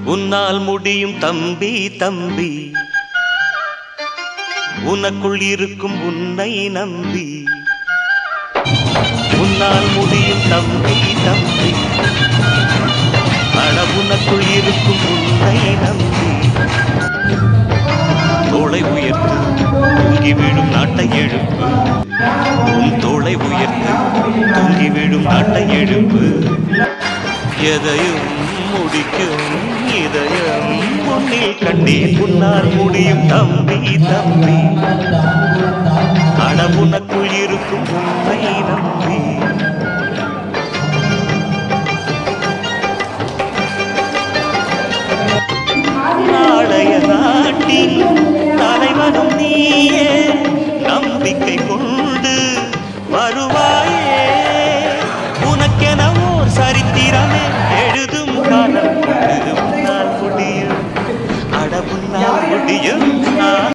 உன்னால் முடியும் தம்பி தம்பி உனக்குள் இருக்கும் உன்னை நம்பி உன்னால் முடியும் தம்பி தம்பி அட உனக்குள் இருக்கும் உன்னை நம்பி தோளை உயர்த்து தூங்கி விழும் நாட்டை எழுப்பு உன் தோளை உயர்த்து தூங்கி விழும் நாட்டை எழுப்பு எதையும் முடிக்கும் இதயம் பொன்னில் கண்டேன் உன்னால் முடியும் தம்பி தம்பி அட உனக்குள் இருக்கும் உன்னை நம்பி நாளைய நாட்டில் தலைவனும் நீயே நம்பிக்கை கொண்டு வருவாயே உனக்கென ஓர் சரித்திரமே எழுதும் காலம் இது உன்னால் முடியும் அட உன்னால் முடியும்